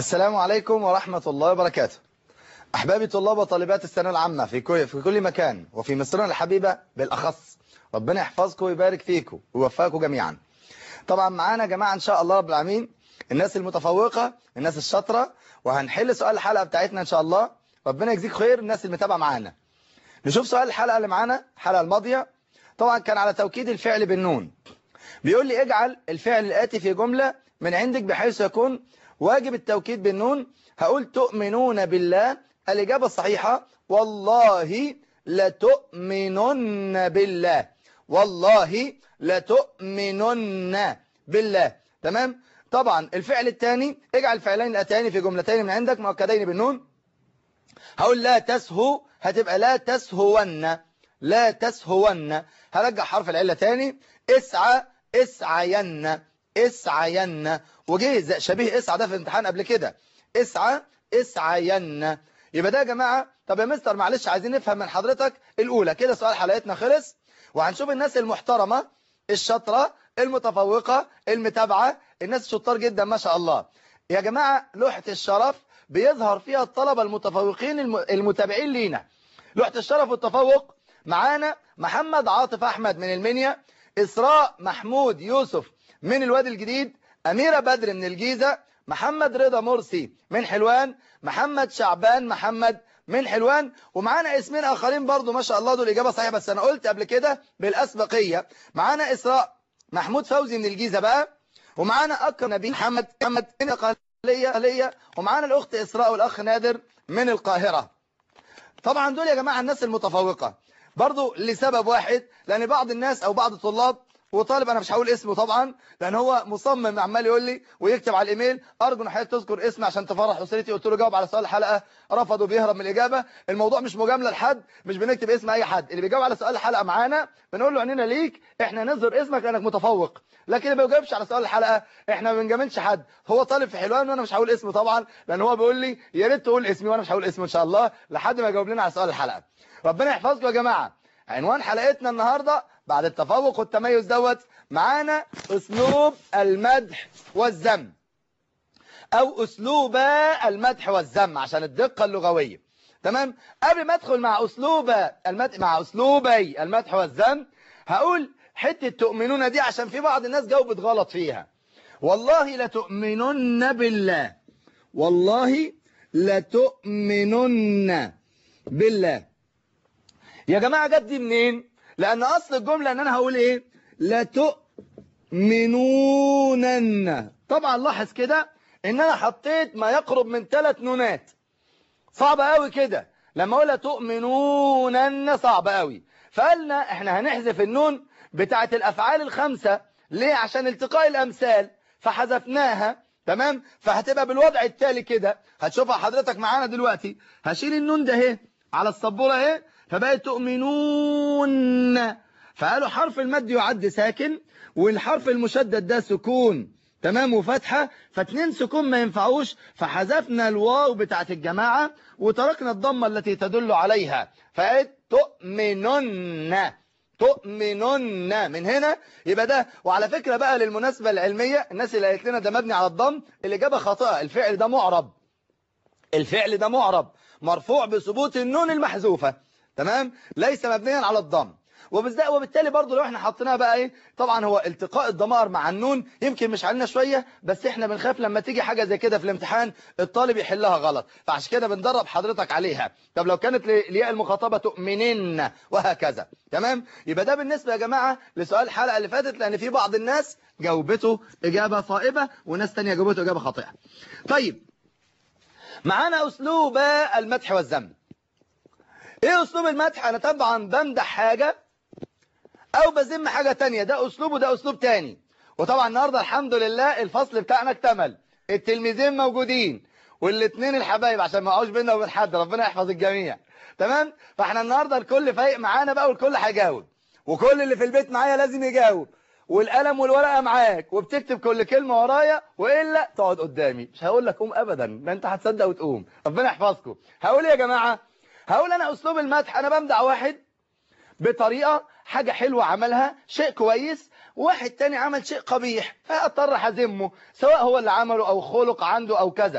السلام عليكم ورحمة الله وبركاته أحبابي طلاب وطالبات الثانويه العامة في كل, في كل مكان وفي مصرنا الحبيبة بالأخص ربنا يحفظكم ويبارك فيكم ويوفقكم جميعا طبعا معانا يا جماعة إن شاء الله رب العالمين الناس المتفوقة الناس الشاطرة وهنحل سؤال الحلقة بتاعتنا إن شاء الله ربنا يجزيك خير الناس المتابعة معانا نشوف سؤال الحلقة اللي معانا الحلقة الماضية طبعا كان على توكيد الفعل بالنون بيقول لي اجعل الفعل الآتي في جملة من عندك بحيث يكون واجب التوكيد بالنون هقول تؤمنون بالله الإجابة الصحيحة والله لتؤمنن بالله والله لتؤمنن بالله تمام طبعا الفعل الثاني اجعل الفعلين الاتيان في جملتين من عندك مؤكدين بالنون هقول لا تسهو هتبقى لا تسهون لا تسهون هرجع حرف العلة تاني اسعى اسعين اسعين وجه شبيه اسعى ده في الامتحان قبل كده اسعى اسعين يبقى ده يا جماعة طب يا مستر معلش عايزين نفهم من حضرتك الأولى كده سؤال حلقتنا خلص وهنشوف الناس المحترمة الشاطرة المتفوقة المتابعة الناس الشطار جدا ما شاء الله يا جماعة لوحة الشرف بيظهر فيها الطلبة المتفوقين المتابعين لينا لوحة الشرف والتفوق معانا محمد عاطف أحمد من المنيا إسراء محمود يوسف من الوادي الجديد أميرة بدر من الجيزة محمد رضا مرسي من حلوان محمد شعبان محمد من حلوان ومعانا اسمين آخرين برضو ما شاء الله دول إجابة صحيحة بس أنا قلت قبل كده بالأسبقية معانا إسراء محمود فوزي من الجيزة بقى ومعانا أكرم نبيل محمد محمد من القاهرة ومعانا الأخت إسراء والأخ نادر من القاهرة طبعا دول يا جماعة الناس المتفوقة برضو لسبب واحد لأن بعض الناس أو بعض الطلاب وطالب انا مش هقول اسمه طبعا لان هو مصمم عمال يقول لي ويكتب على الايميل ارجو ان حضرتك تذكر اسمي عشان تفرح اسرتي قلت له جاوب على سؤال الحلقه رفض وبيهرب من الاجابه الموضوع مش مجامله لحد مش بنكتب اسم اي حد اللي بيجاوب على سؤال الحلقه معانا بنقول له عينينا ليك احنا نظهر اسمك لانك متفوق لكن اللي ما بيجاوبش على سؤال الحلقه احنا ما بنجاملش حد هو طالب في حلوان وانا مش هقول اسمه طبعا لان هو بيقول لي يا ريت تقول اسمي وانا مش هقول اسمه ان شاء الله لحد ما يجاوب لنا على سؤال الحلقه ربنا يحفظكم يا جماعه عنوان حلقتنا النهاردة بعد التفوق والتميز دوت معانا اسلوب المدح والذم او اسلوب المدح والذم عشان الدقة اللغوية تمام قبل ما ادخل مع اسلوب المدح مع اسلوبي المدح والذم هقول حتة تؤمنون دي عشان في بعض الناس جاوبت غلط فيها والله لتؤمنن بالله والله لتؤمنن بالله يا جماعة جت دي منين لأن أصل الجملة أن أنا هقول إيه لتؤمنونن طبعا لاحظ كده أن أنا حطيت ما يقرب من ثلاث نونات صعب قوي كده لما أقول تؤمنونن صعب قوي فقالنا إحنا هنحذف النون بتاعت الأفعال الخمسة ليه عشان التقاء الأمثال فحذفناها تمام فهتبقى بالوضع التالي كده هتشوفها حضرتك معانا دلوقتي هشيل النون ده اهي على السبورة اهي فبقت تؤمنون فقالوا حرف المد يعد ساكن والحرف المشدد ده سكون تمام وفتحة فاتنين سكون ما ينفعوش فحذفنا الواو بتاعت الجماعة وتركنا الضمة التي تدل عليها فقالت تؤمنون تؤمنون من هنا يبقى ده وعلى فكرة بقى للمناسبة العلمية الناس اللي قالت لنا ده مبني على الضم الإجابة خاطئة الفعل ده معرب الفعل ده معرب مرفوع بثبوت النون المحذوفة تمام ليس مبنيا على الضم وبالتالي برضو لو احنا حطيناها بقى ايه طبعا هو التقاء الضمائر مع النون يمكن مش علينا شوية بس احنا بنخاف لما تيجي حاجة زي كده في الامتحان الطالب يحلها غلط فعشان كده بندرب حضرتك عليها طب لو كانت لياء المخاطبة تؤمنين وهكذا تمام يبقى ده بالنسبة يا جماعة لسؤال الحلقة اللي فاتت لان في بعض الناس جاوبته اجابة صائبة وناس تانية جاوبته اجابة خاطئة طيب معانا اسلوب المدح والذم ايه اسلوب المدح انا طبعا بمدح حاجة او بذم حاجة تانية ده اسلوب وده اسلوب تاني وطبعا النهاردة الحمد لله الفصل بتاعنا اكتمل التلميذين موجودين والاثنين الحبايب عشان ما يقعوش بينا وبين حد ربنا يحفظ الجميع تمام فاحنا النهاردة الكل فايق معانا بقى والكل هيجاوب وكل اللي في البيت معايا لازم يجاوب والقلم والورقة معاك وبتكتب كل كلمة ورايا وإلا تقعد قدامي مش هقول لك قوم أبدا ده أنت هتصدق وتقوم ربنا يحفظكم هقول يا جماعة هقول أنا أسلوب المدح أنا بمدح واحد بطريقة حاجة حلوة عملها شيء كويس واحد تاني عمل شيء قبيح فأضطر هزمه سواء هو اللي عمله أو خلق عنده أو كذا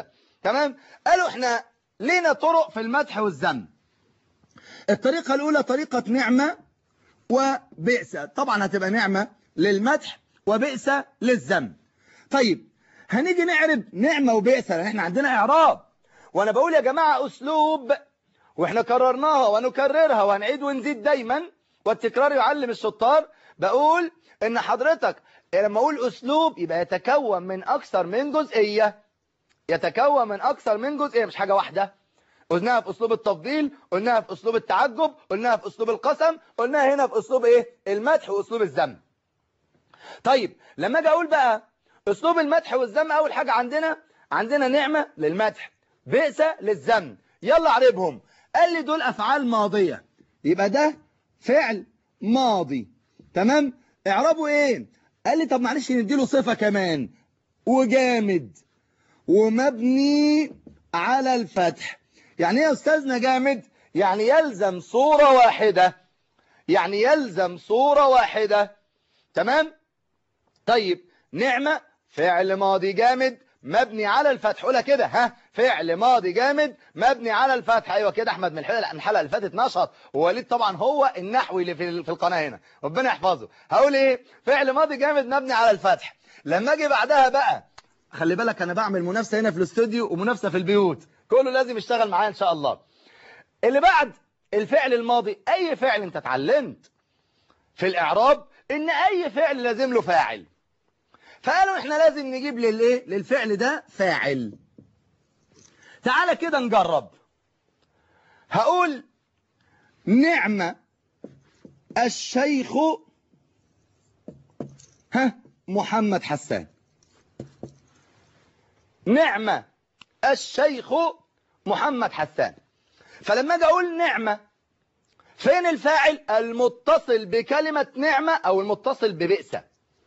تمام قالوا احنا لينا طرق في المدح والذم الطريقة الأولى طريقة نعمة وبئس طبعا هتبقى نعمة للمدح وبئس للذم طيب هنيجي نعرب نعمة وبئس لان احنا عندنا إعراب وأنا بقول يا جماعة أسلوب واحنا كررناها ونكررها وهنعيد ونزيد دايما والتكرار يعلم الشطار بقول ان حضرتك لما اقول اسلوب يبقى يتكون من اكثر من جزئية يتكون من اكثر من جزئية مش حاجة واحدة قلناها في اسلوب التفضيل قلناها في اسلوب التعجب قلناها في اسلوب القسم قلناها هنا في اسلوب ايه المدح واسلوب الذم طيب لما اجي اقول بقى اسلوب المدح والذم اول حاجة عندنا عندنا نعمة للمدح بئس للذم يلا اعربهم قال لي دول افعال ماضية يبقى ده فعل ماضي تمام اعربه ايه قال لي طب معلش نديله صفة كمان وجامد ومبني على الفتح يعني ايه يا استاذنا جامد يعني يلزم صورة واحدة يعني يلزم صورة واحدة تمام طيب نعمة فعل ماضي جامد مبني على الفتح قولها كده ها فعل ماضي جامد مبني على الفتح ايوه كده احمد من الحلقه الحلقه اللي فاتت نشط ووليد طبعا هو النحوي اللي في في القناه هنا ربنا يحفظه هقول ايه فعل ماضي جامد مبني على الفتح لما اجي بعدها بقى خلي بالك انا بعمل منافسه هنا في الاستوديو ومنافسه في البيوت كله لازم يشتغل معايا ان شاء الله اللي بعد الفعل الماضي اي فعل انت اتعلمت في الاعراب ان اي فعل لازم له فاعل فقالوا احنا لازم نجيب للايه للفعل ده فاعل تعالى كده نجرب هقول نعمة الشيخ ها محمد حسان نعمة الشيخ محمد حسان فلما اجي اقول نعمة فين الفاعل المتصل بكلمة نعمة او المتصل ببئسة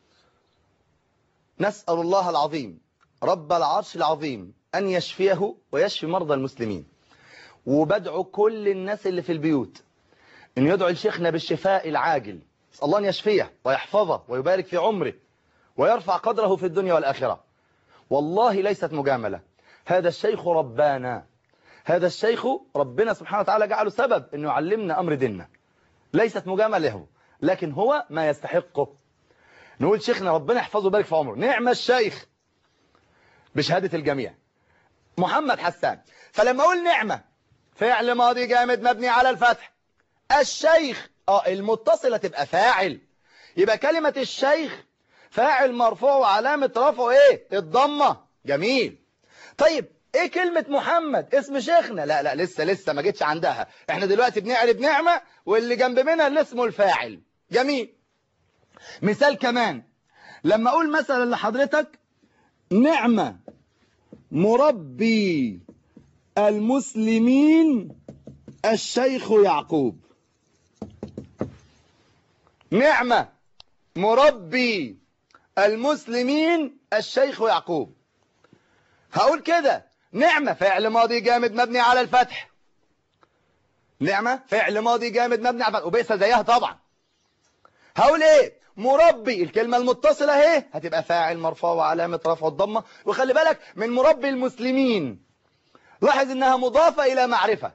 نسأل الله العظيم رب العرش العظيم أن يشفيه ويشفي مرضى المسلمين وبدعو كل الناس اللي في البيوت أن يدعو لشيخنا بالشفاء العاجل نسأل الله أن يشفيه ويحفظه ويبارك في عمره ويرفع قدره في الدنيا والآخرة والله ليست مجاملة هذا الشيخ ربانا هذا الشيخ ربنا سبحانه وتعالى جعله سبب أنه يعلمنا أمر ديننا ليست مجاملة له لكن هو ما يستحقه نقول شيخنا ربنا يحفظه ويبارك في عمره نعم الشيخ بشهادة الجميع محمد حسان فلما اقول نعمة فعل ماضي جامد مبني على الفتح الشيخ اه المتصلة تبقى فاعل يبقى كلمة الشيخ فاعل مرفوع وعلامة رفعه ايه الضمة جميل طيب ايه كلمة محمد اسم شيخنا لا لا لسه لسه ما جيتش عندها احنا دلوقتي بنعرف نعمة واللي جنب منها اللي اسمه الفاعل جميل مثال كمان لما اقول مثلا لحضرتك نعمة مربي المسلمين الشيخ يعقوب نعمة مربي المسلمين الشيخ يعقوب هقول كده نعمة فعل ماضي جامد مبني على الفتح نعمة فعل ماضي جامد مبني على الفتح وبئس زيها طبعا هقول ايه مربي الكلمة المتصلة اهي هتبقى فاعل مرفوع وعلامة رفع الضمة وخلي بالك من مربي المسلمين لاحظ انها مضافة الى معرفة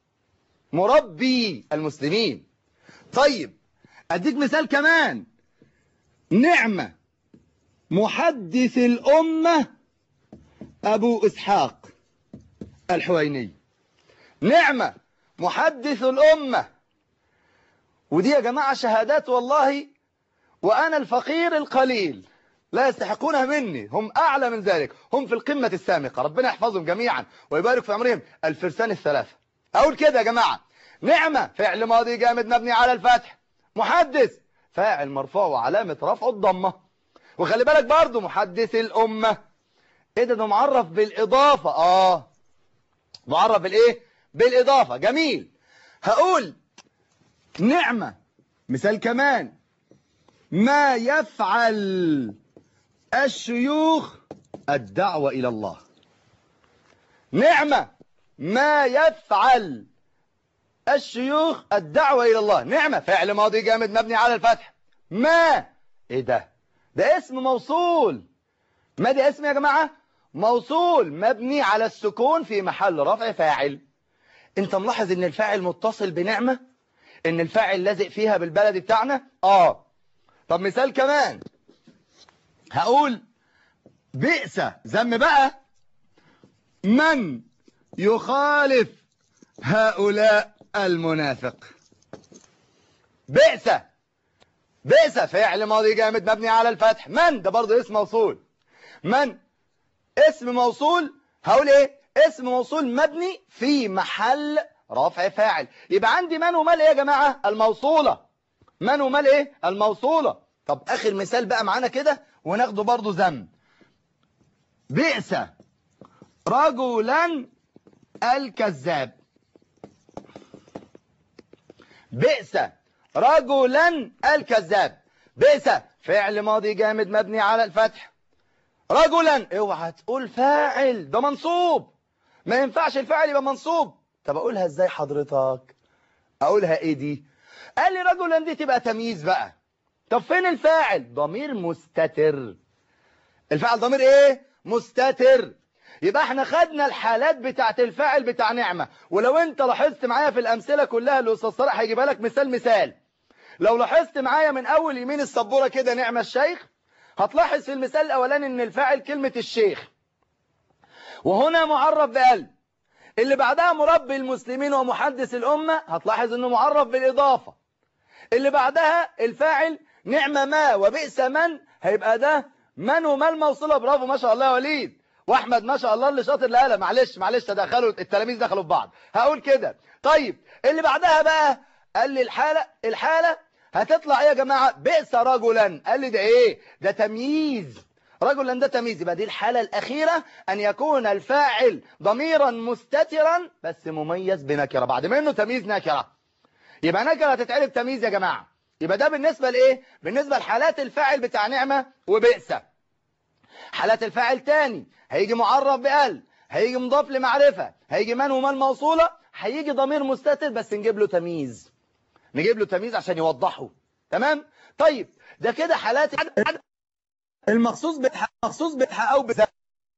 مربي المسلمين طيب اديك مثال كمان نعمة محدث الأمة أبو إسحاق الحويني نعمة محدث الأمة ودي يا جماعة شهادات والله وأنا الفقير القليل لا يستحقونها مني هم أعلى من ذلك هم في القمة السامقة ربنا يحفظهم جميعا ويبارك في عمرهم الفرسان الثلاثة أقول كده يا جماعة نعمة فعل ماضي جامد مبني على الفتح محدث فاعل مرفوع وعلامة رفعه الضمة وخلي بالك برضو محدث الأمة ايه ده ده معرف بالإضافة آه معرف بالإيه بالإضافة جميل هقول نعمة مثال كمان ما يفعل الشيوخ الدعوة إلى الله نعمة ما يفعل الشيوخ الدعوة إلى الله نعمة فعل ماضي جامد مبني على الفتح ما إيه ده ده اسم موصول ما ده اسم يا جماعة موصول مبني على السكون في محل رفع فاعل انت ملاحظ ان الفاعل متصل بنعمة ان الفاعل لازق فيها بالبلد بتاعنا اه طب مثال كمان هقول بئس ذم بقى من يخالف هؤلاء المنافق بئس بئس فعل ماضي جامد مبني على الفتح من ده برضه اسم موصول من اسم موصول هقول ايه اسم موصول مبني في محل رفع فاعل يبقى عندي من ومال ايه يا جماعة الموصولة من ومال ايه الموصولة طب اخر مثال بقى معانا كده وناخده برضه ذم بئس رجلا الكذاب بئس رجلا الكذاب بئس فعل ماضي جامد مبني على الفتح رجلا اوعى تقول فاعل ده منصوب ما ينفعش الفاعل يبقى منصوب طب اقولها ازاي حضرتك اقولها ايه دي قال لي رجلا دي تبقى تمييز بقى طب فين الفاعل ضمير مستتر الفاعل ضمير ايه مستتر يبقى احنا خدنا الحالات بتاعت الفاعل بتاع نعمة ولو انت لاحظت معايا في الامثلة كلها اللي استاذ صلاح هيجيبها لك مثال مثال لو لاحظت معايا من اول يمين السبورة كده نعمة الشيخ هتلاحظ في المثال الاولاني ان الفاعل كلمة الشيخ وهنا معرف بقلب اللي بعدها مربي المسلمين ومحدث الامة هتلاحظ انه معرف بالاضافة اللي بعدها الفاعل نعمة ما وبئس من هيبقى ده من وما الموصولة برافو ما شاء الله يا وليد واحمد ما شاء الله اللي شاطر لا معلش معلش تدخلوا التلاميذ دخلوا في بعض هقول كده طيب اللي بعدها بقى قال لي الحالة الحالة هتطلع ايه يا جماعة بئس رجلا قال لي ده ايه ده تمييز رجلا ده تمييز يبقى دي الحالة الأخيرة أن يكون الفاعل ضميرا مستترا بس مميز بنكرة بعد منه تمييز نكرة يبقى نكرة هتتعرف تمييز يا جماعة يبقى ده بالنسبة لإيه بالنسبة لحالات الفاعل بتاع نعمة وبئس حالات الفاعل تاني هيجي معرف بقلب هيجي مضاف لمعرفة هيجي من وما الموصولة هيجي ضمير مستتر بس نجيب له تمييز نجيب له تمييز عشان يوضحه تمام طيب ده كده حالات المخصوص بتحقق مخصوص بتحققه بذات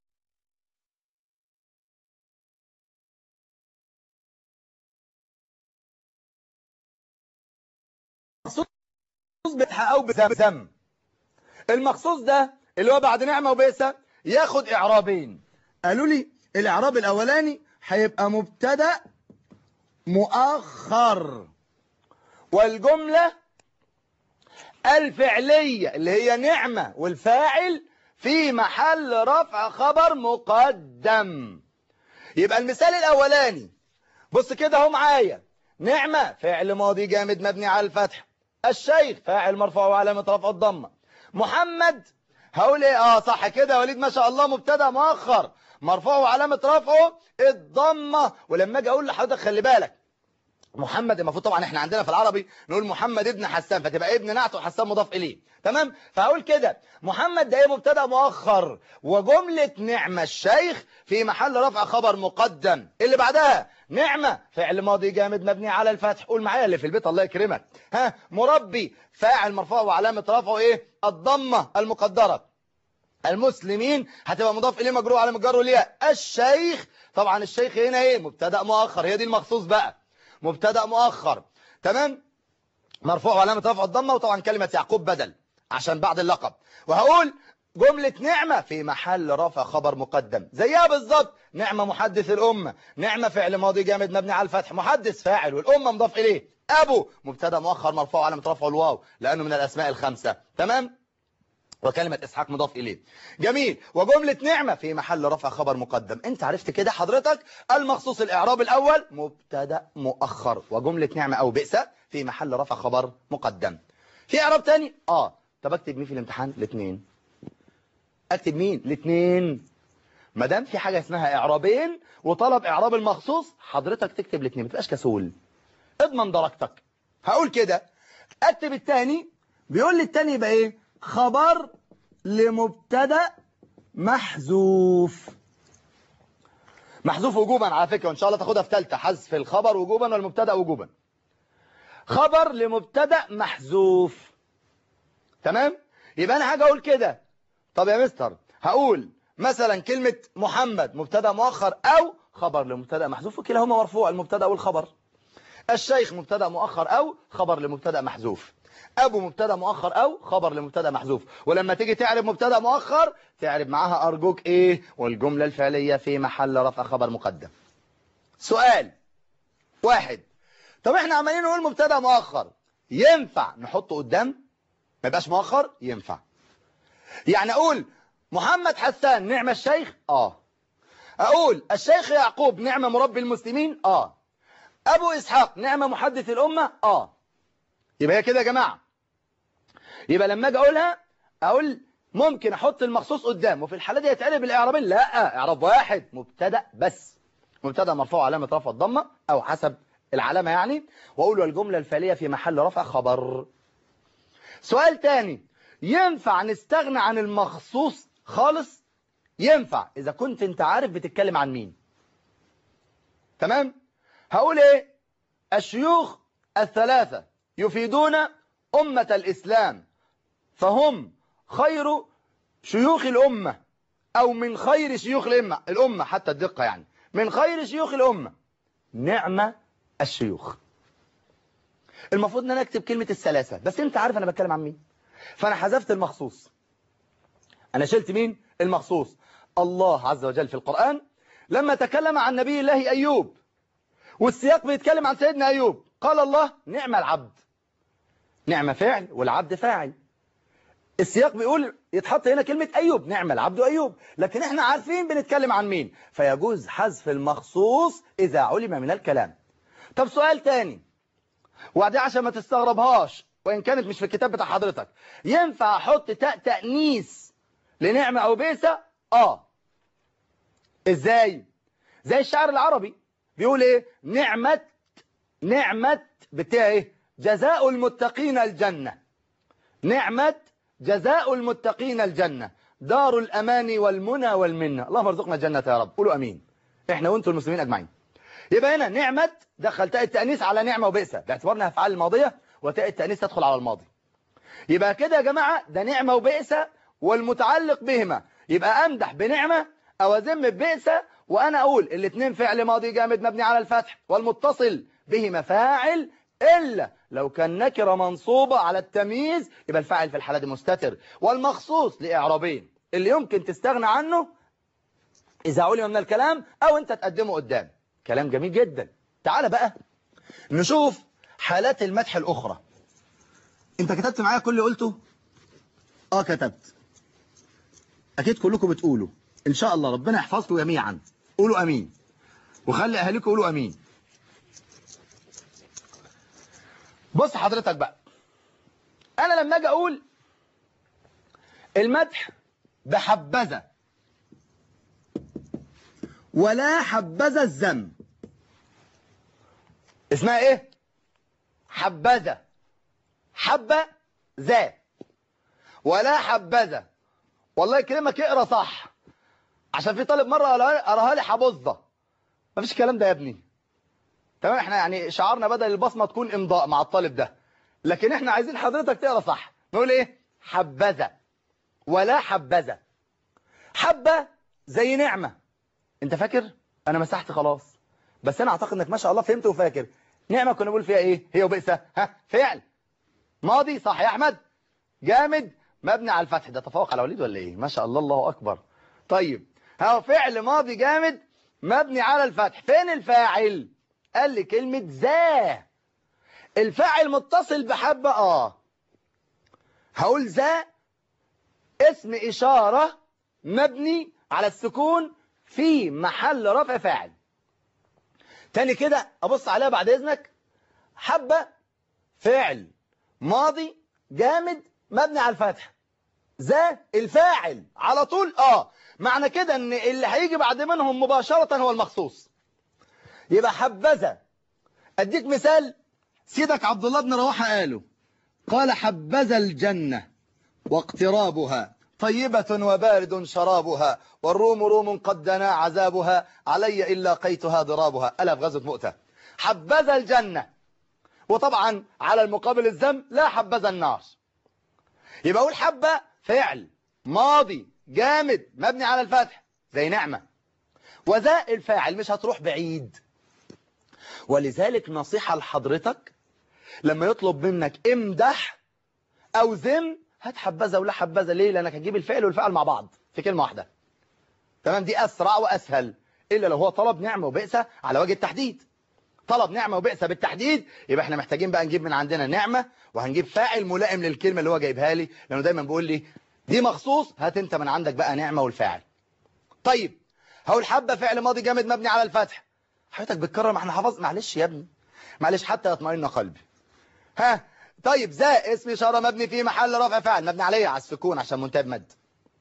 المخصوص بتحققه بذم المخصوص ده اللي هو بعد نعمة وبئسة ياخد إعرابين قالوا لي الإعراب الأولاني هيبقى مبتدا مؤخر والجملة الفعلية اللي هي نعمة والفاعل في محل رفع خبر مقدم يبقى المثال الأولاني بص كده اهو معايا نعمة فعل ماضي جامد مبني على الفتح الشيخ فاعل مرفوع وعلامة رفع الضمة محمد هقول ايه اه صح كده يا وليد ما شاء الله مبتدا مؤخر مرفوع وعلامة رفعه الضمة ولما اجي اقول لحضرتك خلي بالك محمد المفروض طبعا احنا عندنا في العربي نقول محمد ابن حسان فتبقى ابن نعت وحسان مضاف اليه تمام فهقول كده محمد ده ايه مبتدا مؤخر وجملة نعمة الشيخ في محل رفع خبر مقدم اللي بعدها نعمة فعل ماضي جامد مبني على الفتح قول معايا اللي في البيت الله يكرمك ها مربي فاعل مرفوع وعلامة رفعه ايه الضمة المقدرة المسلمين هتبقى مضاف اليه مجرور على مجره الياء الشيخ طبعا الشيخ هنا ايه مبتدا مؤخر هي دي المخصوص بقى مبتدا مؤخر تمام مرفوع وعلامه رفع الضمه وطبعا كلمه يعقوب بدل عشان بعد اللقب وهقول جملة نعمة في محل رفع خبر مقدم زيها بالظبط نعمة محدث الأمة نعمة فعل ماضي جامد مبني على الفتح محدث فاعل والأمة مضاف إليه أبو مبتدا مؤخر مرفوع علامة رفع الواو لأنه من الأسماء الخمسة تمام وكلمة إسحاق مضاف إليه جميل وجملة نعمة في محل رفع خبر مقدم انت عرفت كده حضرتك المخصوص الإعراب الأول مبتدا مؤخر وجملة نعمة أو بئس في محل رفع خبر مقدم في إعراب تاني آه طب أكتب مين في الامتحان الاثنين أكتب مين الاثنين ما دام في حاجة اسمها إعرابين وطلب إعراب المخصوص حضرتك تكتب الاثنين ما تبقاش كسول اضمن درجتك هقول كده اكتب الثاني بيقول لي الثاني يبقى ايه خبر لمبتدا محذوف محذوف وجوبا على فكرة وان شاء الله تاخدها في ثالثه حذف الخبر وجوبا والمبتدا وجوبا خبر لمبتدا محذوف تمام يبقى انا حاجه اقول كده طب يا مستر هقول مثلا كلمة محمد مبتدا مؤخر أو خبر لمبتدا محذوف وكلاهما مرفوع المبتدا والخبر الشيخ مبتدا مؤخر أو خبر لمبتدا محذوف أبو مبتدا مؤخر أو خبر لمبتدا محذوف ولما تيجي تعرف مبتدا مؤخر تعرف معاها أرجوك إيه والجملة الفعلية في محل رفع خبر مقدم سؤال واحد طب احنا عمالين نقول مبتدا مؤخر ينفع نحطه قدام ما يبقاش مؤخر ينفع يعني اقول محمد حسان نعم الشيخ اه اقول الشيخ يعقوب نعم مربي المسلمين اه ابو اسحاق نعم محدث الامه اه يبقى هي كده يا جماعه يبقى لما اجي اقولها اقول ممكن احط المخصوص قدام وفي الحاله دي يتقلب الاعرابين لا اعراب واحد مبتدا بس مبتدا مرفوع علامه رفع الضمه او حسب العلامه يعني واقول الجمله الفعليه في محل رفع خبر سؤال تاني ينفع نستغنى عن المخصوص خالص ينفع اذا كنت انت عارف بتتكلم عن مين تمام هقول ايه الشيوخ الثلاثه يفيدون امه الاسلام فهم خير شيوخ الامه او من خير شيوخ الامه الامه حتى الدقه يعني من خير شيوخ الامه نعمه الشيوخ المفروض ان انا اكتب كلمة الثلاثة بس انت عارف انا بتكلم عن مين فانا حذفت المخصوص انا شلت مين المخصوص الله عز وجل في القرآن لما تكلم عن نبي الله ايوب والسياق بيتكلم عن سيدنا ايوب قال الله نعم العبد نعم فعل والعبد فاعل السياق بيقول يتحط هنا كلمة أيوب نعم العبد أيوب لكن احنا عارفين بنتكلم عن مين فيجوز حذف المخصوص إذا علم من الكلام طب سؤال تاني وبعدين عشان ما تستغربهاش وإن كانت مش في الكتاب بتاع حضرتك ينفع أحط تاء تأنيس لنعمة أو بيسة آه إزاي زي الشعر العربي بيقول إيه نعمة نعمة بتاع إيه جزاء المتقين الجنة نعمة جزاء المتقين الجنة دار الأمان والمنى والمنة اللهم ارزقنا الجنة يا رب قولوا أمين إحنا وإنتوا المسلمين أجمعين يبقى هنا نعمة دخل تاء التأنيث على نعمة وبئسة باعتبارنا أفعال الماضية وتاء التأنيث تدخل على الماضي يبقى كده يا جماعة ده نعمة وبئسة والمتعلق بهما يبقى أمدح بنعمة أو أذم ببئسة وأنا أقول الاثنين فعل ماضي جامد مبني على الفتح والمتصل بهما فاعل إلا لو كان نكرة منصوبة على التمييز يبقى الفاعل في الحالة دي مستتر والمخصوص لإعرابين اللي يمكن تستغنى عنه إذا علم من الكلام أو أنت تقدمه قدام كلام جميل جدا تعال بقى نشوف حالات المدح الأخرى أنت كتبت معايا كل اللي قلته آه كتبت أكيد كلكم بتقولوا إن شاء الله ربنا يحفظكم جميعا قولوا أمين وخلي أهلكم يقولوا أمين بص حضرتك بقى انا لما اجي اقول المدح بحبذا ولا حبذا الذم اسمها ايه حبذا حبة ذا ولا حبذا والله يكرمك اقرا صح عشان في طالب مره قراها لي حبظه مفيش الكلام ده يا ابني تمام احنا يعني شعارنا بدل البصمة تكون امضاء مع الطالب ده لكن احنا عايزين حضرتك تقرا صح نقول ايه حبذا ولا حبذا حبة زي نعمة انت فاكر انا مسحت خلاص بس انا اعتقد انك ما شاء الله فهمت وفاكر نعمة كنا بنقول فيها ايه هي وبئسة ها فعل ماضي صح يا احمد جامد مبني على الفتح ده تفوق على وليد ولا ايه ما شاء الله الله اكبر طيب ها فعل ماضي جامد مبني على الفتح فين الفاعل قال لي كلمة ذا الفاعل متصل بحبة اه هقول ذا اسم إشارة مبني على السكون في محل رفع فاعل تاني كده أبص عليها بعد إذنك حبة فعل ماضي جامد مبني على الفتح ذا الفاعل على طول اه معنى كده ان اللي هيجي بعد منهم مباشرة هو المخصوص يبقى حبذا اديك مثال سيدك عبد الله بن رواحه قاله قال حبذا الجنة واقترابها طيبة وبارد شرابها والروم روم قد دنا عذابها علي إلا قيتها ضرابها ألا في غزوة مؤتة حبذا الجنة وطبعا على المقابل الذم لا حبذا النار يبقى أقول حبة فعل ماضي جامد مبني على الفتح زي نعمة وذا الفاعل مش هتروح بعيد ولذلك نصيحة لحضرتك لما يطلب منك امدح او ذم هات حبذا ولا حبذا ليه لانك هتجيب الفعل والفعل مع بعض في كلمة واحدة تمام دي اسرع واسهل الا لو هو طلب نعمة وبئسة على وجه التحديد طلب نعمة وبئسة بالتحديد يبقى احنا محتاجين بقى نجيب من عندنا نعمة وهنجيب فاعل ملائم للكلمة اللي هو جايبها لي لانه دايما بيقول لي دي مخصوص هات انت من عندك بقى نعمة والفاعل طيب هقول حبة فعل ماضي جامد مبني على الفتح حضرتك بتكرر ما احنا حفظ معلش يا ابني معلش حتى يطمئن قلبي ها طيب ذا اسم إشارة مبني في محل رفع فاعل مبني عليه على السكون عشان منتهى بمد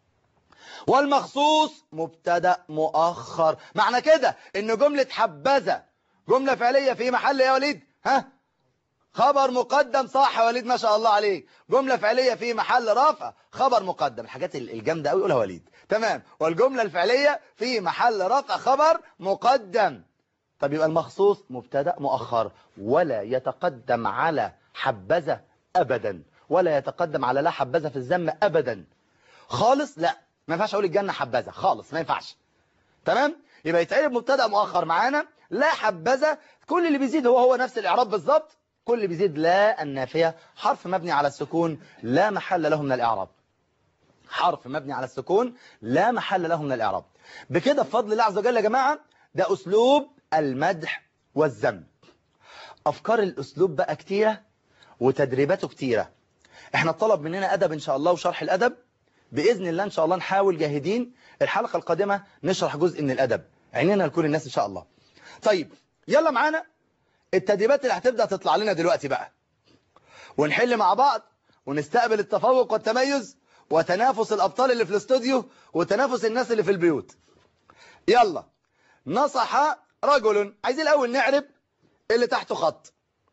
والمخصوص مبتدا مؤخر معنى كده ان جملة حبذا جملة فعلية في محل يا وليد ها خبر مقدم صح يا وليد ما شاء الله عليك جملة فعلية في محل رفع خبر مقدم الحاجات الجامدة قوي يقولها وليد تمام والجملة الفعلية في محل رفع خبر مقدم طب يبقى المخصوص مبتدا مؤخر ولا يتقدم على حبذا ابدا ولا يتقدم على لا حبذا في الذم ابدا خالص لا ما ينفعش اقول الجنه حبذا خالص ما ينفعش تمام يبقى يتعرب مبتدا مؤخر معانا لا حبذا كل اللي بيزيد هو هو نفس الاعراب بالظبط كل اللي بيزيد لا النافيه حرف مبني على السكون لا محل له من الاعراب حرف مبني على السكون لا محل له من الاعراب بكده بفضل الله عز وجل يا جماعه ده اسلوب المدح والذم افكار الاسلوب بقى كتيره وتدريباته كتيره احنا طلب مننا ادب ان شاء الله وشرح الادب باذن الله ان شاء الله نحاول جاهدين الحلقه القادمه نشرح جزء من الادب عينينا لكل الناس ان شاء الله طيب يلا معانا التدريبات اللي هتبدا تطلع لنا دلوقتي بقى ونحل مع بعض ونستقبل التفوق والتميز وتنافس الابطال اللي في الاستوديو وتنافس الناس اللي في البيوت يلا نصح رجل عايزين الاول نعرب اللي تحته خط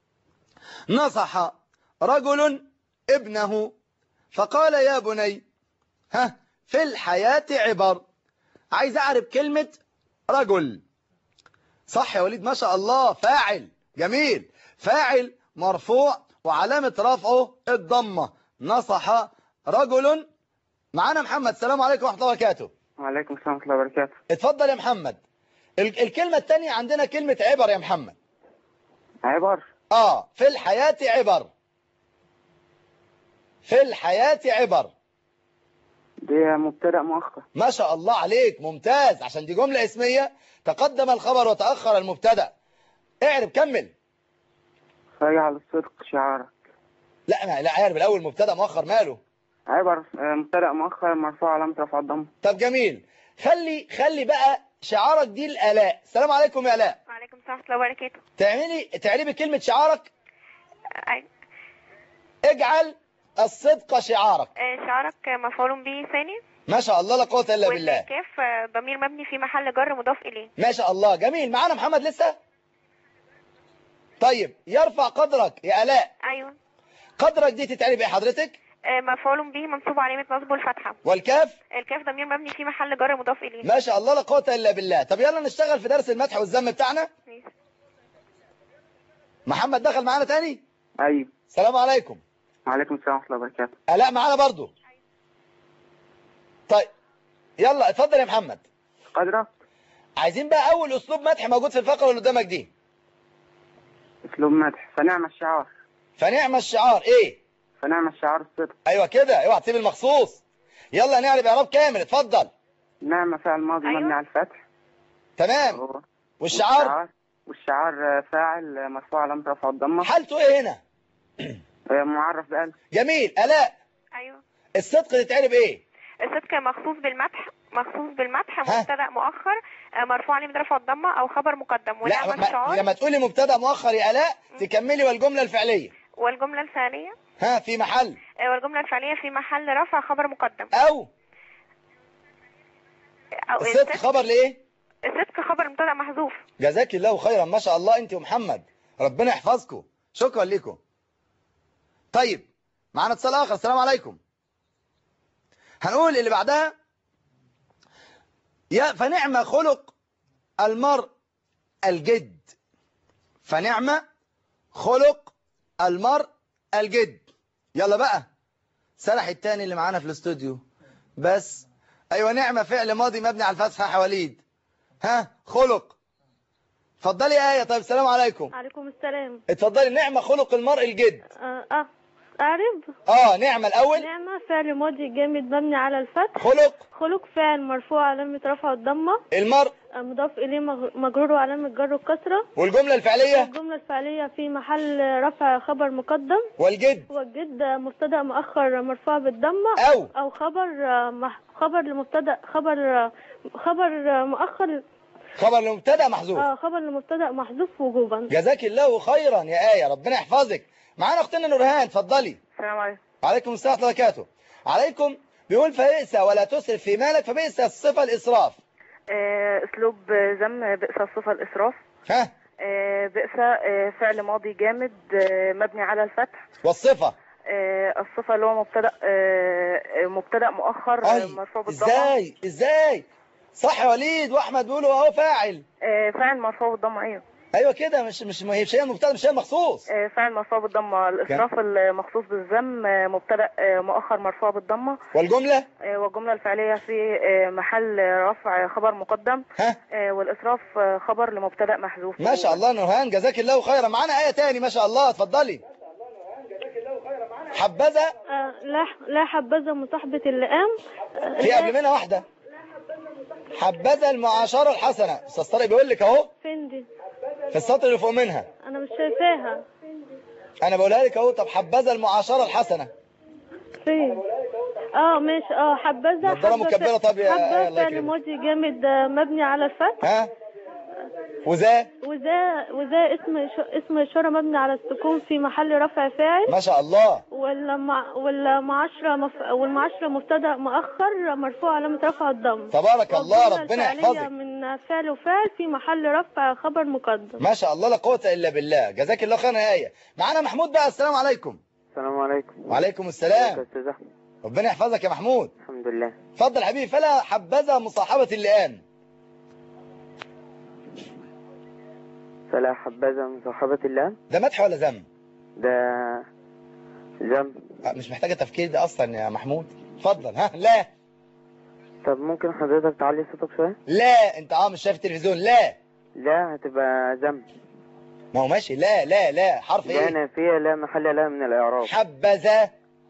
نصح رجل ابنه فقال يا بني ها في الحياة عبر عايز اعرب كلمة رجل صح يا وليد ما شاء الله فاعل جميل فاعل مرفوع وعلامة رفعه الضمة نصح رجل معانا محمد السلام عليكم ورحمة الله وبركاته وعليكم السلام ورحمة الله وبركاته اتفضل يا محمد ال- الكلمة الثانية عندنا كلمة عبر يا محمد عبر اه في الحياة عبر في الحياة عبر دي مبتدأ مؤخر ما شاء الله عليك ممتاز عشان دي جملة اسمية تقدم الخبر وتأخر المبتدا اعرب كمل فيجعل الصدق شعارك لا ما لا عارف الاول مبتدا مؤخر ماله عبر آه، مبتدأ مؤخر مرفوع علامة رفع الضم طب جميل خلي خلي بقى شعارك دي الالاء السلام عليكم يا الاء وعليكم السلام ورحمة الله وبركاته تعملي تعربي كلمة شعارك أي- اجعل الصدق شعارك آه، شعرك مفعول به ثاني ما شاء الله لا قوة الا بالله والكاف آه، ضمير مبني في محل جر مضاف إليه ما شاء الله جميل معانا محمد لسه طيب يرفع قدرك يا الاء أيوه قدرك دي تتعرب ايه حضرتك آه، مفعول به منصوب علامة نصبه الفتحة والكاف الكاف ضمير مبني في محل جر مضاف إليه ما شاء الله لا قوة الا بالله طب يلا نشتغل في درس المدح والذم بتاعنا ماشي. محمد دخل معانا تاني أيوه السلام عليكم وعليكم السلام ورحمة الله وبركاته الاء معانا برضو طيب يلا اتفضل يا محمد قدرك عايزين بقى اول اسلوب مدح موجود في الفقره اللي قدامك دي أسلوب مدح فنعم الشعار فنعم الشعار ايه فنعم الشعار الصدق ايوه كده اوعى تسيب المخصوص يلا نعرب اعراب كامل اتفضل نعم فعل ماضي أيوه. مبني على الفتح تمام هو- والشعار والشعار آه، فاعل آه، مرفوع علامة رفع الضمة حالته ايه هنا آه، معرف بألف جميل الاء أيوه الصدق تتعرب ايه الصدق مخصوص بالمدح مخصوص بالمدح ها؟ مبتدأ مؤخر آه، مرفوع علامة رفع الضمة أو خبر مقدم لا ونعم ما الشعار لما تقولي مبتدا مؤخر يا الاء تكملي والجمله الفعليه والجملة الثانية ها في محل آه، والجملة الفعلية في محل رفع خبر مقدم او أو الصدق خبر لايه الصدق خبر مبتدأ محذوف جزاك الله خيرا ما شاء الله انت ومحمد ربنا يحفظكم شكرا لكم طيب معنا اتصال اخر السلام عليكم هنقول اللي بعدها يا فنعم خلق المرء الجد فنعم خلق المرء الجد يلا بقى سرح التاني اللي معانا في الاستوديو بس ايوه نعمة فعل ماضي مبني على الفتحة يا وليد ها خلق اتفضلي يا آية طيب السلام عليكم عليكم السلام اتفضلي نعمة خلق المرء الجد اه, آه. أعرب اه نعمة الأول نعمة فعل ماضي جامد مبني على الفتح خلق خلق فعل مرفوع علامة رفع الضمة المرء آه، مضاف إليه مغ- مجرور وعلامة جر الكسرة والجملة الفعلية الجملة الفعلية في محل رفع خبر مقدم والجد والجد آه، مبتدأ مؤخر مرفوع بالضمة أو أو خبر آه، مح- خبر لمبتدأ خبر آه، خبر آه، مؤخر خبر لمبتدا محذوف اه خبر لمبتدأ محذوف وجوبا جزاك الله خيرا يا آية ربنا يحفظك معانا أختنا نورهان اتفضلي السلام عليكم عليكم السلام ورحمة الله وبركاته عليكم بيقول فبئس ولا تسرف في مالك فبئس الصفة الإسراف آه، اسلوب ذم بئس الصفه الاسراف ها آه، بئس آه، فعل ماضي جامد آه، مبني على الفتح والصفة آه، الصفه اللي هو مبتدا آه، آه، مبتدا مؤخر آه، أي مرفوع بالضمه ازاي ازاي صح يا وليد واحمد بيقولوا اهو فاعل آه، فاعل مرفوع بالضمه ايوه ايوه كده مش مش ما هي مش هي مبتدا مش هي مخصوص آه، فاعل مرفوع بالضمه الاسراف المخصوص بالذم آه، مبتدا آه، مؤخر مرفوع بالضمه والجملة آه، والجمله الفعليه في آه، محل رفع خبر مقدم ها آه، والاسراف آه، خبر لمبتدا محذوف ما شاء الله نورهان جزاك الله خيرا معانا آية تاني ما شاء الله اتفضلي حبذا آه، لا لا حبذا مصاحبة اللئام آه، في لا- قبل منها واحدة حبذا المعاشرة الحسنة استاذ طارق بيقول لك اهو فين دي في السطر اللي فوق منها انا مش شايفاها انا بقولها لك اهو طب حبذا المعاشرة الحسنة فين اه ماشي اه حبذا نضارة حبة مكبرة طب يا- حبة الله فعل يكرمك. ماضي جامد آه، مبني على الفتح ها وذا وذا وذا اسم إش- اسم إشارة مبني على السكون في محل رفع فاعل ما شاء الله والمع... والمعاشرة مف... والمعاشرة مبتدأ مؤخر مرفوع علامة رفع الضم تبارك الله والجملة ربنا الفعلية يحفظك من فعل وفاعل في محل رفع خبر مقدم ما شاء الله لا قوة الا بالله جزاك الله خيرا يا آية معانا محمود بقى السلام عليكم السلام عليكم وعليكم السلام استاذ احمد ربنا يحفظك يا محمود الحمد لله اتفضل حبيبي فلا حبذا مصاحبة اللئام فلا حبذا من صحابة الله ده مدح ولا ذم ده ذنب أه، مش محتاجة تفكير ده اصلا يا محمود اتفضل ها لا طب ممكن حضرتك تعلي صوتك شوية لا انت اه مش شايف التلفزيون لا لا هتبقى ذنب ما هو ماشي لا لا لا حرف لا ايه نافية لا محل لها من الإعراب حبذا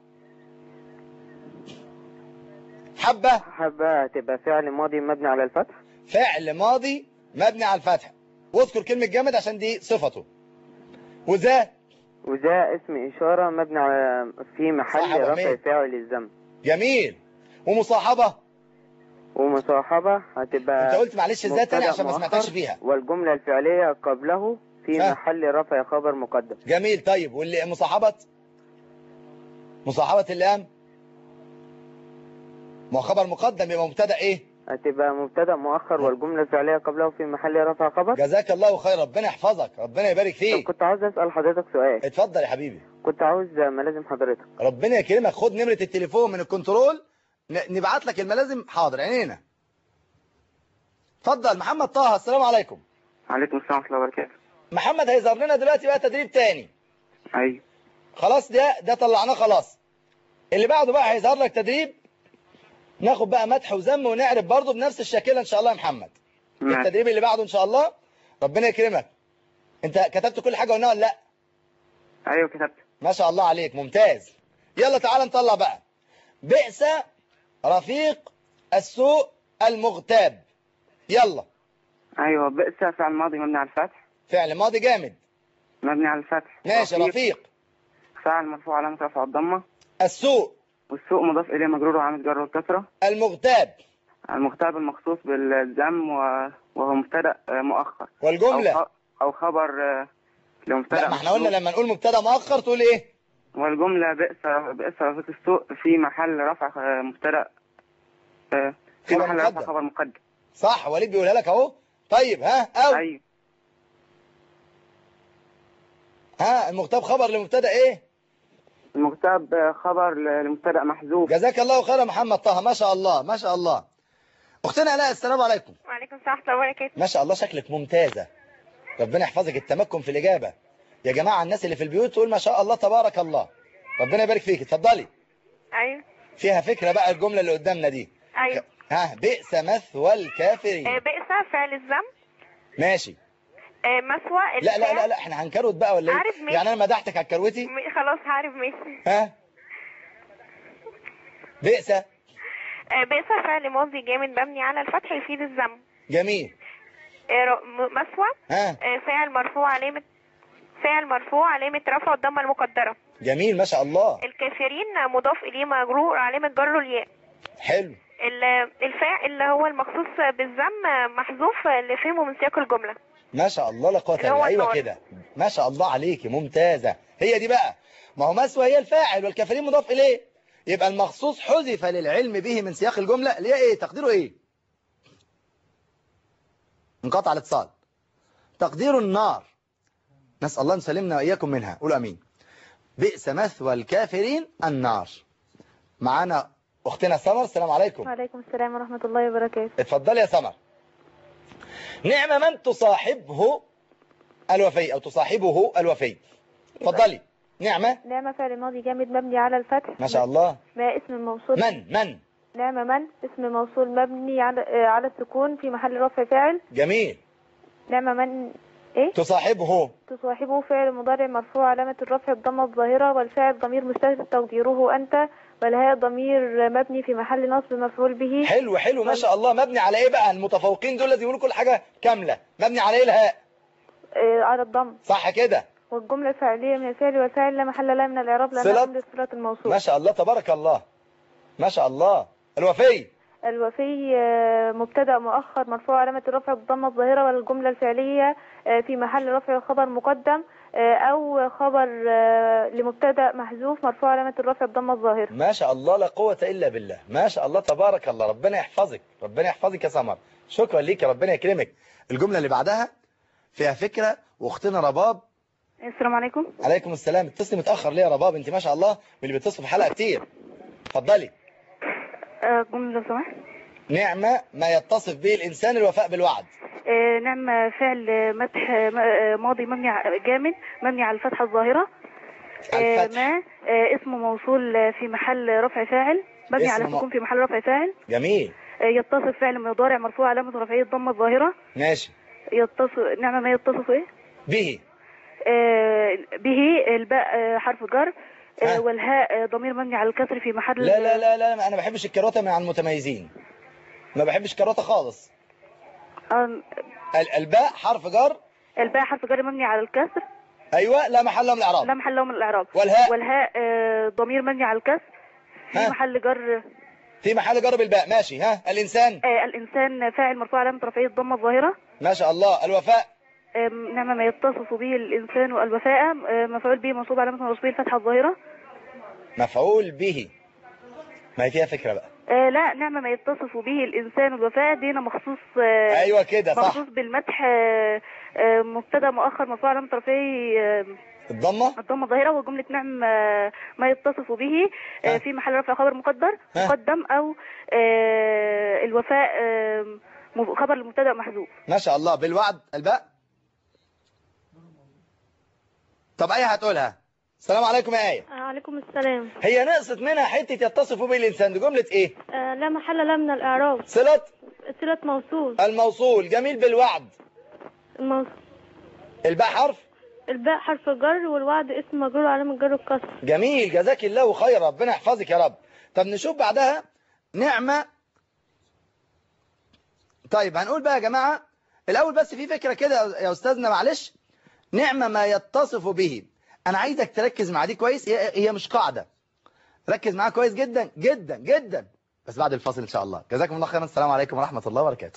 حبة حبة هتبقى فعل ماضي مبني على الفتح فعل ماضي مبني على الفتح واذكر كلمة جامد عشان دي صفته وذا وده اسم إشارة مبني على في محل صح يا أبو رفع حميد. فاعل الذنب جميل ومصاحبة ومصاحبة هتبقى انت قلت معلش ازاي تاني مبتدأ عشان ما مؤخر سمعتكش فيها والجملة الفعلية قبله في ها. محل رفع خبر مقدم جميل طيب واللي مصاحبة مصاحبة اللام ما هو خبر مقدم يبقى مبتدا ايه هتبقى مبتدأ مؤخر والجملة الفعلية قبله في محل رفع خبر جزاك الله خير ربنا يحفظك ربنا يبارك طب فيك كنت عاوز أسأل حضرتك سؤال اتفضل يا حبيبي كنت عاوز ملازم حضرتك ربنا يكرمك خد نمرة التليفون من الكنترول ن- نبعت لك الملازم حاضر عينينا اتفضل محمد طه السلام عليكم عليكم السلام ورحمة الله وبركاته محمد هيظهر لنا دلوقتي بقى تدريب تاني أيوة خلاص ده ده طلعناه خلاص اللي بعده بقى هيظهر لك تدريب ناخد بقى مدح وذم ونعرف برضه بنفس الشكل ان شاء الله يا محمد التدريب اللي بعده ان شاء الله ربنا يكرمك انت كتبت كل حاجه قلناها ولا لا أيوة كتبت ما شاء الله عليك ممتاز يلا تعالى نطلع بقى بئس رفيق السوء المغتاب يلا أيوة بئس فعل ماضي مبني على الفتح فعل ماضي جامد مبني على الفتح ماشي رفيق فعل مرفوع علامة رفع الضمة السوء والسوق مضاف إليه مجرور وعامل جر والكسرة المغتاب المغتاب المخصوص بالذم و- وهو مبتدأ آه، مؤخر أو والجملة خ- أو خبر آه، لمبتدأ لا ما احنا محذوف. قلنا لما نقول مبتدا مؤخر تقول ايه والجملة بئس بئس رفيق السوق في محل رفع آه، مبتدأ آه، في خبر محل رفع مقدم. خبر مقدم صح وليد بيقولها لك اهو طيب ها او أيوة ها المغتاب خبر لمبتدا ايه المغتاب آه، خبر لمبتدأ محذوف جزاك الله خيرا يا محمد طه ما شاء الله ما شاء الله اختنا الاء السلام عليكم وعليكم السلام ورحمة الله وبركاته ما شاء الله شكلك ممتازة ربنا يحفظك التمكن في الإجابة يا جماعة الناس اللي في البيوت تقول ما شاء الله تبارك الله ربنا يبارك فيك اتفضلي أيوة فيها فكرة بقى الجملة اللي قدامنا دي أيوة ها بئس مثوى آه، الكافرين بئس فعل الذم ماشي آه، مثوى لا لا لا الفعل. لا احنا هنكروت بقى ولا عارف ايه ماشي. يعني انا مدحتك على الكروتي م- خلاص عارف ماشي ها بئس آه، بئس فعل ماضي جامد مبني على الفتح يفيد الذم جميل آه، ر- م- مثوى ها آه، فاعل مرفوع علامة فاعل مرفوع علامة رفع الضمة المقدرة جميل ما شاء الله الكافرين مضاف إليه مجرور علامة جره الياء حلو ال- الفاعل اللي هو المخصوص بالذم محذوف لفهمه من سياق الجملة ما شاء الله لا قوه الا اللي هو بالله ايوه النار. كده ما شاء الله عليكي ممتازه هي دي بقى ما هو مسوى هي الفاعل والكافرين مضاف اليه يبقى المخصوص حذف للعلم به من سياق الجمله اللي هي ايه تقديره ايه انقطع الاتصال تقدير النار نسال الله ان سلمنا واياكم منها قولوا امين بئس مثوى الكافرين النار معانا اختنا سمر السلام عليكم وعليكم السلام ورحمة الله وبركاته اتفضلي يا سمر نعم من تصاحبه الوفي او تصاحبه الوفي اتفضلي نعمة نعمة فعل ماضي جامد مبني على الفتح ما شاء الله ما اسم موصول من من نعمة من اسم موصول مبني على آه، على السكون في محل رفع فاعل جميل نعمة من ايه تصاحبه تصاحبه فعل مضارع مرفوع علامة الرفع الضمة الظاهرة والفاعل ضمير مستتر تقديره أنت والهاء ضمير مبني في محل نصب مفعول به حلو حلو ما شاء الله مبني على ايه بقى المتفوقين دول لازم يقولوا كل حاجة كاملة مبني على ايه الهاء آه، على الضم صح كده والجملة الفعلية من الفعل والفاعل لا محل لها من الإعراب صلة؟ لأنها جملة صلة الموصول ما شاء الله تبارك الله ما شاء الله الوفي الوفي آه، مبتدأ مؤخر مرفوع علامة الرفع بالضمة الظاهرة والجملة الفعلية آه، في محل رفع خبر مقدم آه، أو خبر آه، لمبتدأ محذوف مرفوع علامة الرفع بالضمة الظاهرة ما شاء الله لا قوة إلا بالله ما شاء الله تبارك الله ربنا يحفظك ربنا يحفظك يا سمر شكرا ليك ربنا يكرمك الجملة اللي بعدها فيها فكرة واختنا رباب السلام عليكم عليكم السلام اتصلي متأخر ليه يا رباب انت ما شاء الله من اللي بيتصلوا في حلقة كتير اتفضلي جملة لو سمحت نعمة ما يتصف به الإنسان الوفاء بالوعد نعم فعل مدح ماضي مبني جامد مبني على الفتحة الظاهرة الفتح ما آه، اسم موصول في محل رفع فاعل مبني على اسم م- السكون في محل رفع فاعل جميل آه، يتصف فعل مضارع مرفوع علامة رفعية الضمة الظاهرة ماشي يتصف نعم ما يتصف ايه به آه، به الباء آه، حرف جر آه، ها. والهاء آه، ضمير مبني على الكسر في محل لا لا لا لا أنا ما بحبش الكروتة مع المتميزين ما بحبش الكروتة خالص آه، ال- الباء حرف جر الباء حرف جر مبني على الكسر أيوة لا محل له من الإعراب لا محل له من الاعراب والهاء والهاء آه، ضمير مبني على الكسر في ها. محل جر في محل جر بالباء ماشي ها الإنسان آه، الانسان فاعل مرفوع علامة رفعية الضمة الظاهرة ما شاء الله الوفاء آم، نعم ما يتصف به الإنسان الوفاء آه، مفعول به منصوب علامة نصبه الفتحة الظاهرة مفعول به ما هي فيها فكرة بقى آه، لا نعم ما يتصف به الإنسان الوفاء دينا مخصوص آه، أيوة كده صح مخصوص بالمدح آه، آه، مبتدا مؤخر مرفوع علامة رفعه آه، الضمة الضمة الظاهرة وجملة نعم آه، ما يتصف به آه، ها. في محل رفع خبر مقدر ها. مقدم أو آه، الوفاء آه، مب- خبر المبتدا محذوف ما شاء الله بالوعد الباء طب أي هتقولها السلام عليكم يا آية عليكم السلام هي نقصت منها حتة يتصف به الإنسان دي جملة إيه آه، لا محل لها من الإعراب صلة صلة موصول الموصول جميل بالوعد الموصول الباء حرف الباء حرف جر والوعد اسم مجرور علامة جر الكسر جميل جزاك الله خير ربنا يحفظك يا رب طب نشوف بعدها نعمة طيب هنقول بقى يا جماعة الأول بس في فكرة كده يا أستاذنا معلش نعمة ما يتصف به أنا عايزك تركز مع دي كويس هي, هي مش قاعدة ركز معاها كويس جدا جدا جدا بس بعد الفاصل إن شاء الله جزاكم الله خيرا السلام عليكم ورحمة الله وبركاته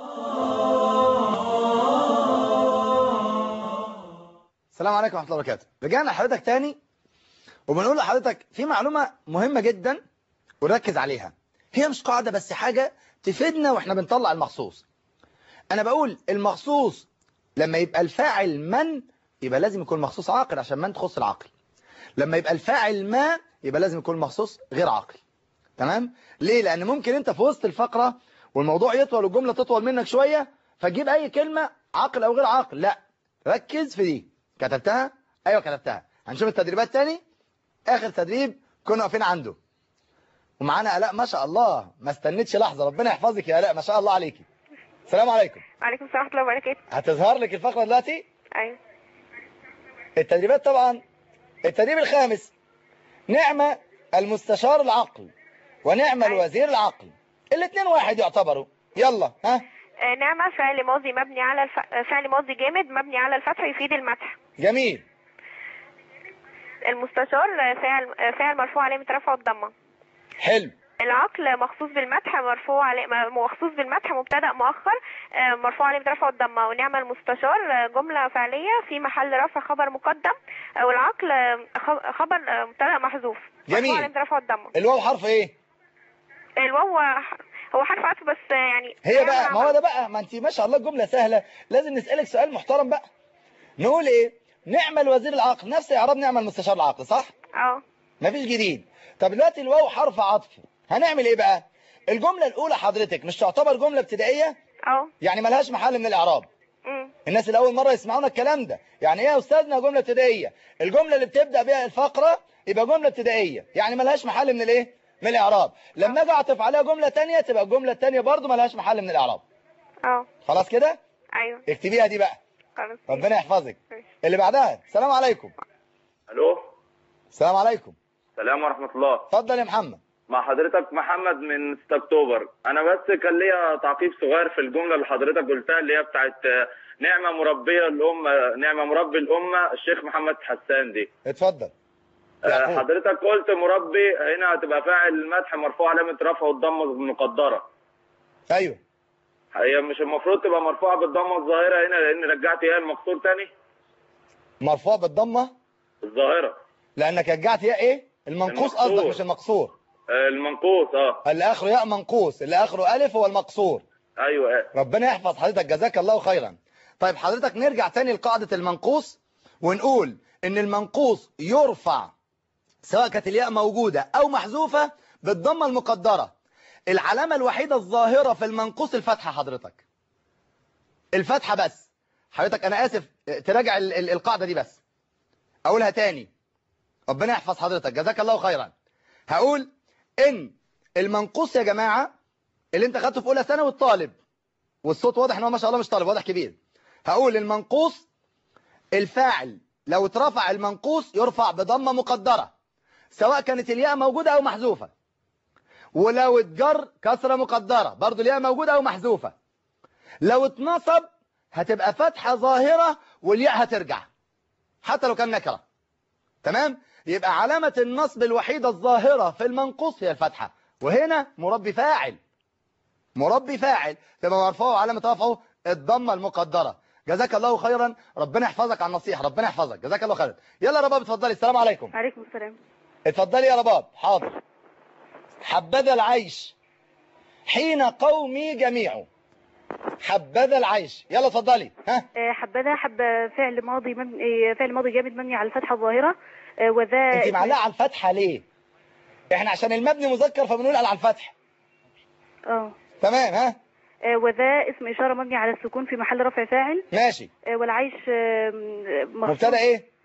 السلام عليكم ورحمة الله وبركاته رجعنا لحضرتك تاني وبنقول لحضرتك في معلومة مهمة جدا ونركز عليها هي مش قاعدة بس حاجة تفيدنا واحنا بنطلع المخصوص انا بقول المخصوص لما يبقى الفاعل من يبقى لازم يكون مخصوص عاقل عشان من تخص العاقل لما يبقى الفاعل ما يبقى لازم يكون مخصوص غير عاقل تمام ليه لان ممكن انت في وسط الفقرة والموضوع يطول والجملة تطول منك شوية فتجيب اي كلمة عاقل او غير عاقل لا ركز في دي كتبتها ايوه كتبتها هنشوف التدريبات تاني اخر تدريب كنا واقفين عنده ومعانا الاء ما شاء الله ما استنتش لحظه ربنا يحفظك يا الاء ما شاء الله عليكي السلام عليكم وعليكم السلام ورحمة الله وبركاته هتظهر لك الفقره دلوقتي أيوة التدريبات طبعا التدريب الخامس نعمة المستشار العقل ونعمة أيوة. الوزير العقل الاثنين واحد يعتبروا يلا ها آه، نعمة فعل ماضي مبني على الف... آه، فعل ماضي جامد مبني على الفتح يفيد المدح جميل المستشار آه، فعل آه، فعل مرفوع علامة رفعه الضمة حلو العقل مخصوص بالمدح مرفوع علي... م- مخصوص بالمدح مبتدأ مؤخر آه، مرفوع علامة رفعه الضمة ونعمة المستشار آه، جملة فعلية في محل رفع خبر مقدم آه، والعقل آه، خ- خبر آه، مبتدأ محذوف جميل. مرفوع علامة رفعه الضمة الواو حرف ايه الواو ح- هو حرف عطف بس آه، يعني هي بقى نعمة ما هو ده بقى ما انت ما شاء الله الجملة سهلة لازم نسألك سؤال محترم بقى نقول ايه نعمة الوزير العقل نفس اعراب نعمة المستشار العقل صح اه مفيش جديد طب دلوقتي الواو حرف عطف هنعمل ايه بقى الجملة الاولى حضرتك مش تعتبر جملة ابتدائية اه يعني ملهاش محل من الاعراب أمم. الناس اللي اول مره يسمعونا الكلام ده يعني ايه يا استاذنا جمله ابتدائيه الجمله اللي بتبدا بيها الفقره يبقى جمله ابتدائيه يعني ملهاش محل من الايه من الاعراب لما اجي اعطف عليها جمله تانية تبقى الجمله التانية برضو ملهاش محل من الاعراب اه خلاص كده ايوه اكتبيها دي بقى خلاص ربنا يحفظك ماشي. اللي بعدها السلام عليكم الو السلام عليكم سلام ورحمه الله اتفضل يا محمد مع حضرتك محمد من 6 اكتوبر انا بس كان ليا تعقيب صغير في الجمله اللي حضرتك قلتها اللي هي بتاعت آه، نعمه مربيه الامه نعمه مربي الامه الشيخ محمد حسان دي اتفضل آه، يعقوب. حضرتك قلت مربي هنا هتبقى فاعل المدح مرفوع علامه رفعه الضمه المقدره ايوه هي مش المفروض تبقى مرفوعه بالضمه الظاهره هنا لان رجعت ايه المقصور تاني مرفوع بالضمه الظاهره لانك رجعت ياء ايه المنقوص المقصور. قصدك مش المقصور آه، المنقوص اه اللي اخره ياء منقوص اللي اخره الف هو المقصور ايوه آه. ربنا يحفظ حضرتك جزاك الله خيرا طيب حضرتك نرجع تاني لقاعدة المنقوص ونقول ان المنقوص يرفع سواء كانت الياء موجودة او محذوفة بالضمة المقدرة العلامة الوحيدة الظاهرة في المنقوص الفتحة حضرتك الفتحة بس حضرتك انا اسف تراجع ال- ال- القاعدة دي بس اقولها تاني ربنا يحفظ حضرتك جزاك الله خيرا هقول ان المنقوص يا جماعة اللي انت خدته في اولى ثانوي الطالب والصوت واضح ان هو ما شاء الله مش طالب واضح كبير هقول المنقوص الفاعل لو اترفع المنقوص يرفع بضمه مقدره سواء كانت الياء موجوده او محذوفه ولو اتجر كسره مقدره برضو الياء موجوده او محذوفه لو اتنصب هتبقى فتحه ظاهره والياء هترجع حتى لو كان نكره تمام يبقى علامه النصب الوحيده الظاهره في المنقوص هي الفتحه وهنا مربي فاعل مربي فاعل تبقى مرفوع علامة رفعه الضمة المقدرة جزاك الله خيرا ربنا يحفظك على النصيحة ربنا يحفظك جزاك الله خيرا يلا يا رباب اتفضلي السلام عليكم عليكم السلام اتفضلي يا رباب حاضر حبذا العيش حين قومي جميع حبذا العيش يلا اتفضلي ها آه، حبذا حب فعل ماضي مبني آه، فعل ماضي جامد مبني على الفتحة الظاهرة آه، وذا انت اسم- معلقه على الفتحة ليه احنا عشان المبني مذكر فبنقول على الفتح اه تمام ها آه، وذا اسم إشارة مبني على السكون في محل رفع فاعل ماشي آه، والعيش آه، مخصوص- مبتدا ايه